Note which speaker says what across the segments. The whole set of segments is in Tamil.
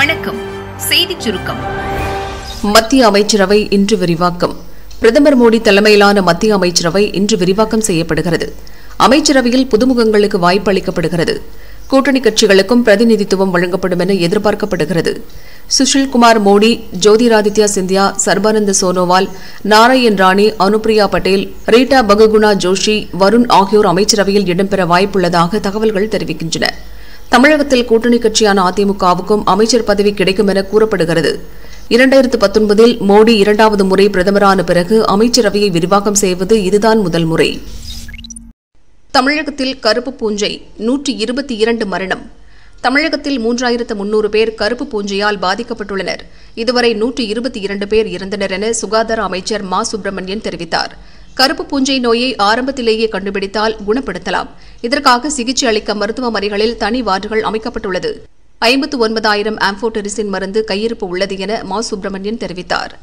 Speaker 1: வணக்கம் செய்திச் சுருக்கம்
Speaker 2: மத்திய அமைச்சரவை இன்று விரிவாக்கம் பிரதமர் மோடி தலைமையிலான மத்திய அமைச்சரவை இன்று விரிவாக்கம் செய்யப்படுகிறது அமைச்சரவையில் புதுமுகங்களுக்கு வாய்ப்பு அளிக்கப்படுகிறது கூட்டணி கட்சிகளுக்கும் பிரதிநிதித்துவம் வழங்கப்படும் என எதிர்பார்க்கப்படுகிறது சுஷில்குமார் மோடி ஜோதிராதித்யா சிந்தியா சர்பானந்த சோனோவால் நாராயண் ராணே அனுப்பிரியா பட்டேல் ரீட்டா பகுகுணா ஜோஷி வருண் ஆகியோர் அமைச்சரவையில் இடம்பெற வாய்ப்புள்ளதாக தகவல்கள் தெரிவிக்கின்றன தமிழகத்தில் கூட்டணி கட்சியான அதிமுகவுக்கும் அமைச்சர் பதவி கிடைக்கும் என கூறப்படுகிறது இரண்டாயிரத்து பத்தொன்பதில் மோடி இரண்டாவது முறை பிரதமரான பிறகு அமைச்சரவையை விரிவாக்கம் செய்வது இதுதான் முதல் முறை தமிழகத்தில் கருப்பு பூஞ்சை நூற்றி இருபத்தி இரண்டு மரணம் தமிழகத்தில் மூன்றாயிரத்து முன்னூறு பேர் கருப்பு பூஞ்சையால் பாதிக்கப்பட்டுள்ளனர் இதுவரை நூற்றி இருபத்தி இரண்டு பேர் இறந்தனர் என சுகாதார அமைச்சர் மா சுப்பிரமணியன் தெரிவித்தார் கருப்பு பூஞ்சை நோயை ஆரம்பத்திலேயே கண்டுபிடித்தால் குணப்படுத்தலாம் இதற்காக சிகிச்சை அளிக்க மருத்துவமனைகளில் தனி வார்டுகள் அமைக்கப்பட்டுள்ளது ஐம்பத்து ஒன்பதாயிரம் ஆம்போட்டரிசின் மருந்து கையிருப்பு உள்ளது என மா சுப்பிரமணியன் தெரிவித்தார்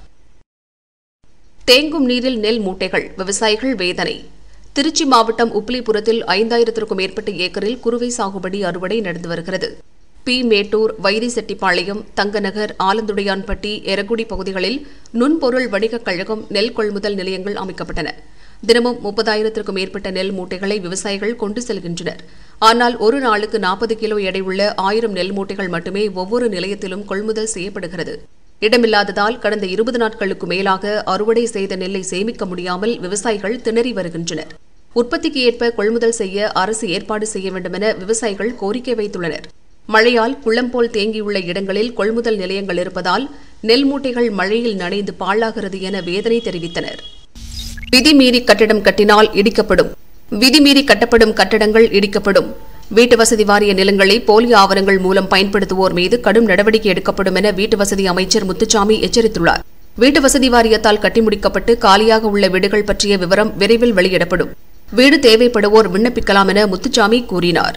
Speaker 2: தேங்கும் நீரில் நெல் மூட்டைகள் விவசாயிகள் வேதனை திருச்சி மாவட்டம் உப்பிலிபுரத்தில் ஐந்தாயிரத்திற்கும் மேற்பட்ட ஏக்கரில் குறுவை சாகுபடி அறுவடை நடந்து வருகிறது பி மேட்டூர் வைரிசெட்டிப்பாளையம் தங்கநகர் ஆலந்துடையான்பட்டி எரகுடி பகுதிகளில் நுண்பொருள் வணிகக் கழகம் நெல் கொள்முதல் நிலையங்கள் அமைக்கப்பட்டன தினமும் முப்பதாயிரத்திற்கும் மேற்பட்ட நெல் மூட்டைகளை விவசாயிகள் கொண்டு செல்கின்றனர் ஆனால் ஒரு நாளுக்கு நாற்பது கிலோ எடையுள்ள ஆயிரம் நெல் மூட்டைகள் மட்டுமே ஒவ்வொரு நிலையத்திலும் கொள்முதல் செய்யப்படுகிறது இடமில்லாததால் கடந்த இருபது நாட்களுக்கு மேலாக அறுவடை செய்த நெல்லை சேமிக்க முடியாமல் விவசாயிகள் திணறி வருகின்றனர் உற்பத்திக்கு ஏற்ப கொள்முதல் செய்ய அரசு ஏற்பாடு செய்ய வேண்டுமென விவசாயிகள் கோரிக்கை வைத்துள்ளனர் மழையால் குளம் போல் தேங்கியுள்ள இடங்களில் கொள்முதல் நிலையங்கள் இருப்பதால் நெல் மூட்டைகள் மழையில் நனைந்து பாழாகிறது என வேதனை தெரிவித்தனர் விதிமீறி கட்டிடம் கட்டினால் இடிக்கப்படும் விதிமீறி கட்டப்படும் கட்டடங்கள் இடிக்கப்படும் வீட்டு வசதி வாரிய நிலங்களை போலி ஆவணங்கள் மூலம் பயன்படுத்துவோர் மீது கடும் நடவடிக்கை எடுக்கப்படும் என வீட்டு வசதி அமைச்சர் முத்துச்சாமி எச்சரித்துள்ளார் வீட்டு வசதி வாரியத்தால் கட்டி முடிக்கப்பட்டு காலியாக உள்ள வீடுகள் பற்றிய விவரம் விரைவில் வெளியிடப்படும் வீடு தேவைப்படுவோர் விண்ணப்பிக்கலாம் என முத்துச்சாமி கூறினார்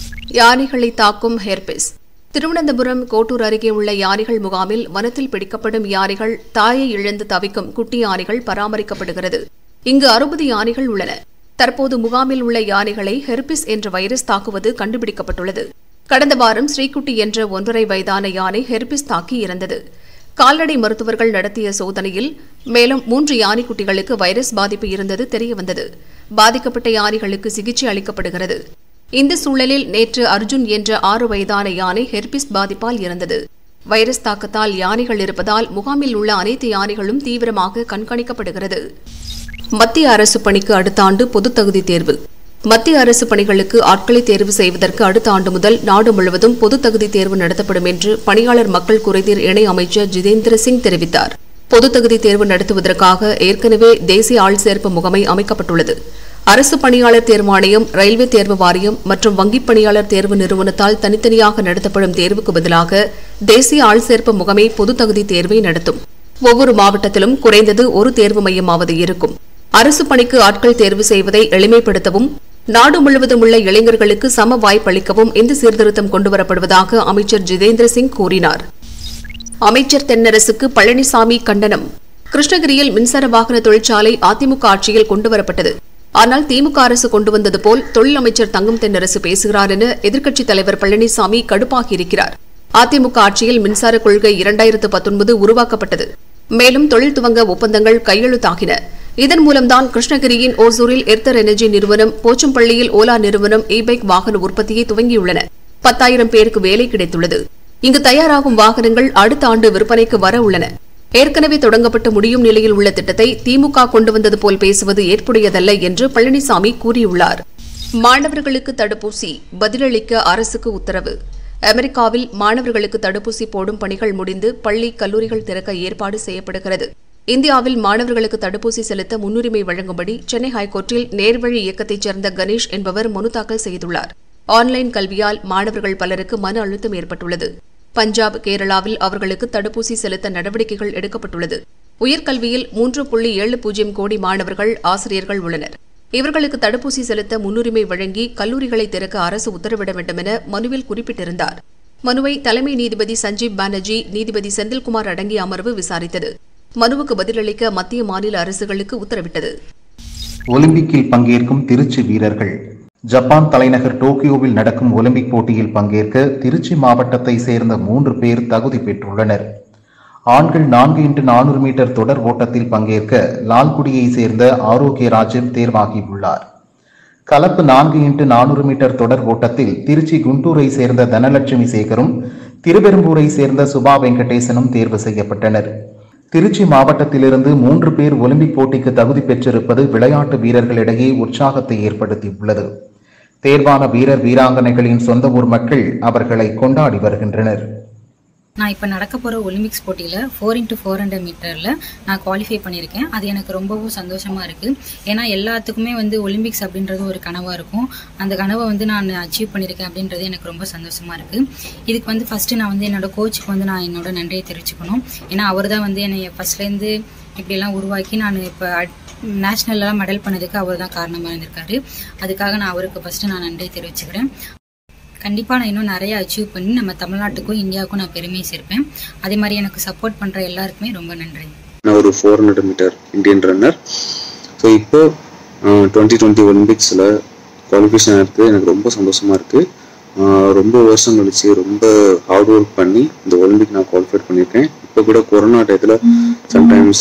Speaker 2: யானைகளை தாக்கும் ஹெர்பிஸ் திருவனந்தபுரம் கோட்டூர் அருகே உள்ள யானைகள் முகாமில் வனத்தில் பிடிக்கப்படும் யானைகள் தாயை இழந்து தவிக்கும் குட்டி யானைகள் பராமரிக்கப்படுகிறது இங்கு அறுபது யானைகள் உள்ளன தற்போது முகாமில் உள்ள யானைகளை ஹெர்பிஸ் என்ற வைரஸ் தாக்குவது கண்டுபிடிக்கப்பட்டுள்ளது கடந்த வாரம் ஸ்ரீகுட்டி என்ற ஒன்றரை வயதான யானை ஹெர்பிஸ் தாக்கி இறந்தது கால்நடை மருத்துவர்கள் நடத்திய சோதனையில் மேலும் மூன்று யானைக்குட்டிகளுக்கு வைரஸ் பாதிப்பு இருந்தது தெரியவந்தது பாதிக்கப்பட்ட யானைகளுக்கு சிகிச்சை அளிக்கப்படுகிறது இந்த சூழலில் நேற்று அர்ஜுன் என்ற ஆறு வயதான யானை ஹெர்பிஸ் பாதிப்பால் இறந்தது வைரஸ் தாக்கத்தால் யானைகள் இருப்பதால் முகாமில் உள்ள அனைத்து யானைகளும் தீவிரமாக கண்காணிக்கப்படுகிறது மத்திய அரசு பணிக்கு அடுத்த ஆண்டு பொதுத் தகுதி தேர்வு மத்திய அரசு பணிகளுக்கு ஆட்களை தேர்வு செய்வதற்கு அடுத்த ஆண்டு முதல் நாடு முழுவதும் பொதுத் தகுதி தேர்வு நடத்தப்படும் என்று பணியாளர் மக்கள் குறைதீர் இணை அமைச்சர் ஜிதேந்திர சிங் தெரிவித்தார் பொதுத் தகுதி தேர்வு நடத்துவதற்காக ஏற்கனவே தேசிய ஆள் சேர்ப்பு முகமை அமைக்கப்பட்டுள்ளது அரசு பணியாளர் தேர்வாணையம் ரயில்வே தேர்வு வாரியம் மற்றும் வங்கிப் பணியாளர் தேர்வு நிறுவனத்தால் தனித்தனியாக நடத்தப்படும் தேர்வுக்கு பதிலாக தேசிய ஆள் சேர்ப்பு முகமை பொதுத் தகுதி தேர்வை நடத்தும் ஒவ்வொரு மாவட்டத்திலும் குறைந்தது ஒரு தேர்வு மையமாவது இருக்கும் அரசு பணிக்கு ஆட்கள் தேர்வு செய்வதை எளிமைப்படுத்தவும் நாடு முழுவதும் உள்ள இளைஞர்களுக்கு சம வாய்ப்பளிக்கவும் இந்த சீர்திருத்தம் கொண்டுவரப்படுவதாக அமைச்சர் ஜிதேந்திர சிங் கூறினார் அமைச்சர் தென்னரசுக்கு பழனிசாமி கண்டனம் கிருஷ்ணகிரியில் மின்சார வாகன தொழிற்சாலை அதிமுக ஆட்சியில் கொண்டுவரப்பட்டது ஆனால் திமுக அரசு கொண்டு வந்தது போல் தொழில் அமைச்சர் தங்கம் தென்னரசு பேசுகிறார் என எதிர்க்கட்சித் தலைவர் பழனிசாமி கடுப்பாகியிருக்கிறார் அதிமுக ஆட்சியில் மின்சார கொள்கை இரண்டாயிரத்து பத்தொன்பது உருவாக்கப்பட்டது மேலும் தொழில் துவங்க ஒப்பந்தங்கள் கையெழுத்தாகின இதன் மூலம்தான் கிருஷ்ணகிரியின் ஓசூரில் எர்த்தர் எனர்ஜி நிறுவனம் போச்சம்பள்ளியில் ஓலா நிறுவனம் இ பைக் வாகன உற்பத்தியை துவங்கியுள்ளன பத்தாயிரம் பேருக்கு வேலை கிடைத்துள்ளது இங்கு தயாராகும் வாகனங்கள் அடுத்த ஆண்டு விற்பனைக்கு வர உள்ளன ஏற்கனவே தொடங்கப்பட்டு முடியும் நிலையில் உள்ள திட்டத்தை திமுக கொண்டு வந்தது போல் பேசுவது ஏற்புடையதல்ல என்று பழனிசாமி கூறியுள்ளார் மாணவர்களுக்கு தடுப்பூசி பதிலளிக்க அரசுக்கு உத்தரவு அமெரிக்காவில் மாணவர்களுக்கு தடுப்பூசி போடும் பணிகள் முடிந்து பள்ளி கல்லூரிகள் திறக்க ஏற்பாடு செய்யப்படுகிறது இந்தியாவில் மாணவர்களுக்கு தடுப்பூசி செலுத்த முன்னுரிமை வழங்கும்படி சென்னை ஹைகோர்ட்டில் நேர்வழி இயக்கத்தைச் சேர்ந்த கணேஷ் என்பவர் மனு தாக்கல் செய்துள்ளார் ஆன்லைன் கல்வியால் மாணவர்கள் பலருக்கு மன அழுத்தம் ஏற்பட்டுள்ளது பஞ்சாப் கேரளாவில் அவர்களுக்கு தடுப்பூசி செலுத்த நடவடிக்கைகள் எடுக்கப்பட்டுள்ளது உயர்கல்வியில் மூன்று புள்ளி ஏழு பூஜ்ஜியம் கோடி மாணவர்கள் ஆசிரியர்கள் உள்ளனர் இவர்களுக்கு தடுப்பூசி செலுத்த முன்னுரிமை வழங்கி கல்லூரிகளை திறக்க அரசு உத்தரவிட வேண்டும் என மனுவில் குறிப்பிட்டிருந்தார் மனுவை தலைமை நீதிபதி சஞ்சீப் பானர்ஜி நீதிபதி செந்தில்குமார் அடங்கிய அமர்வு விசாரித்தது மனுவுக்கு பதிலளிக்க மத்திய மாநில அரசுகளுக்கு உத்தரவிட்டது
Speaker 3: ஒலிம்பிக்கில் பங்கேற்கும் திருச்சி வீரர்கள் ஜப்பான் தலைநகர் டோக்கியோவில் நடக்கும் ஒலிம்பிக் போட்டியில் பங்கேற்க திருச்சி மாவட்டத்தை சேர்ந்த மூன்று பேர் தகுதி பெற்றுள்ளனர் ஆண்கள் நான்கு இன்ட்டு நானூறு மீட்டர் தொடர் ஓட்டத்தில் பங்கேற்க லால்குடியை சேர்ந்த ஆரோக்கியராஜன் தேர்வாகியுள்ளார் கலப்பு நான்கு இன்ட்டு நானூறு மீட்டர் தொடர் ஓட்டத்தில் திருச்சி குண்டூரை சேர்ந்த தனலட்சுமி சேகரும் திருவெரும்பூரை சேர்ந்த சுபா வெங்கடேசனும் தேர்வு செய்யப்பட்டனர் திருச்சி மாவட்டத்திலிருந்து மூன்று பேர் ஒலிம்பிக் போட்டிக்கு தகுதி பெற்றிருப்பது விளையாட்டு வீரர்களிடையே உற்சாகத்தை ஏற்படுத்தியுள்ளது தேர்வான வீரர் வீராங்கனைகளின் சொந்த ஊர் மக்கள் அவர்களை கொண்டாடி வருகின்றனர்
Speaker 4: நான் இப்போ நடக்க போகிற ஒலிம்பிக்ஸ் போட்டியில் ஃபோர் இன்ட்டு ஃபோர் ஹண்ட்ரட் மீட்டரில் நான் குவாலிஃபை பண்ணியிருக்கேன் அது எனக்கு ரொம்பவும் சந்தோஷமாக இருக்குது ஏன்னா எல்லாத்துக்குமே வந்து ஒலிம்பிக்ஸ் அப்படின்றது ஒரு கனவாக இருக்கும் அந்த கனவை வந்து நான் அச்சீவ் பண்ணியிருக்கேன் அப்படின்றது எனக்கு ரொம்ப சந்தோஷமாக இருக்குது இதுக்கு வந்து ஃபஸ்ட்டு நான் வந்து என்னோட கோச்சுக்கு வந்து நான் என்னோட நன்றியை தெரிவிச்சுக்கணும் ஏன்னா அவர் தான் வந்து என்னை ஃபஸ்ட்லேருந்து இப்படியெல்லாம் உருவாக்கி நான் இப்போ நேஷ்னல்லாம் மெடல் பண்ணதுக்கு அவர் தான் காரணமாக இருந்திருக்காரு அதுக்காக நான் அவருக்கு ஃபஸ்ட்டு நான் நன்றி தெரிவிச்சுக்கிறேன் கண்டிப்பாக நான் இன்னும் நிறைய அச்சீவ் பண்ணி நம்ம தமிழ்நாட்டுக்கும் இந்தியாவுக்கும் நான் பெருமையை சேர்ப்பேன் அதே மாதிரி எனக்கு சப்போர்ட் பண்ணுற எல்லாருக்குமே ரொம்ப நன்றி
Speaker 5: நான் ஒரு four hundred metre Indian runner so இப்போ டுவெண்ட்டி டுவெண்ட்டி ஒலிம்பிக்ஸில் குவாலிஃபிகேஷன் இருக்குது எனக்கு ரொம்ப சந்தோஷமாக இருக்குது ரொம்ப வருஷம் கழிச்சு ரொம்ப ஹார்ட் ஒர்க் பண்ணி இந்த ஒலிம்பிக் நான் குவாலிஃபை பண்ணியிருக்கேன் இப்போ கூட கொரோனா டயத்தில் சம்டைம்ஸ்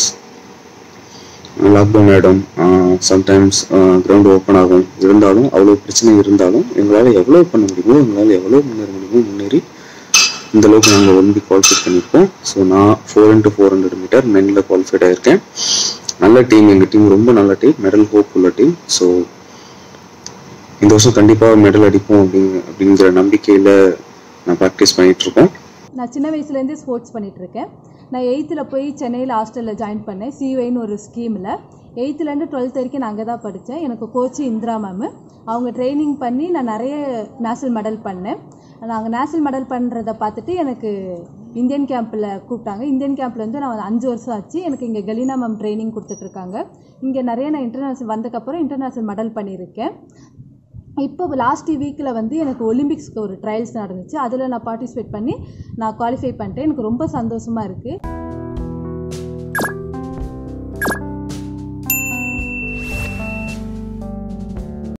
Speaker 5: லாக்டவுன் ஆகிடும் சம்டைம்ஸ் கிரவுண்ட் ஓப்பன் ஆகும் இருந்தாலும் அவ்வளோ பிரச்சனை இருந்தாலும் எங்களால் எவ்வளோ பண்ண முடியுமோ எங்களால் எவ்வளோ முன்னேற முடியுமோ முன்னேறி இந்த அளவுக்கு நாங்கள் ஒலிம்பிக் குவாலிஃபை பண்ணியிருக்கோம் ஸோ நான் four into four hundred metre மென்னில் குவாலிஃபைட் ஆயிருக்கேன் நல்ல டீம் எங்கள் டீம் ரொம்ப நல்ல டீம் மெடல் ஹோப் உள்ள டீம் ஸோ இந்த வருஷம் கண்டிப்பாக மெடல் அடிப்போம் அப்படிங்க அப்படிங்கிற நம்பிக்கையில் நான் ப்ராக்டிஸ் பண்ணிகிட்ருக்கோம்
Speaker 6: நான் சின்ன வயசுலேருந்தே ஸ்போர்ட்ஸ் பண்ணிகிட்ருக்கேன் நான் எயித்தில் போய் சென்னையில் ஹாஸ்டலில் ஜாயின் பண்ணேன் சிஒய்னு ஒரு ஸ்கீமில் எயித்துலேருந்து டுவெல்த் வரைக்கும் நான் அங்கே தான் படித்தேன் எனக்கு கோச்சு இந்திரா மேமு அவங்க ட்ரைனிங் பண்ணி நான் நிறைய நேஷனல் மெடல் பண்ணேன் நாங்கள் நேஷனல் மெடல் பண்ணுறத பார்த்துட்டு எனக்கு இந்தியன் கேம்பில் கூப்பிட்டாங்க இந்தியன் கேம்பில் வந்து நான் அஞ்சு வருஷம் ஆச்சு எனக்கு இங்கே கலீனா மேம் ட்ரைனிங் கொடுத்துட்ருக்காங்க இங்கே நிறைய நான் இன்டர்நேஷ்னல் வந்ததுக்கப்புறம் இன்டர்நேஷ்னல் மெடல் பண்ணியிருக்கேன் இப்போ லாஸ்ட் வீக்கில் வந்து எனக்கு ஒலிம்பிக்ஸ்க்கு ஒரு ட்ரையல்ஸ் நடந்துச்சு அதில் நான் பார்ட்டிசிபேட் பண்ணி நான் குவாலிஃபை பண்ணிட்டேன் எனக்கு ரொம்ப சந்தோஷமாக இருக்குது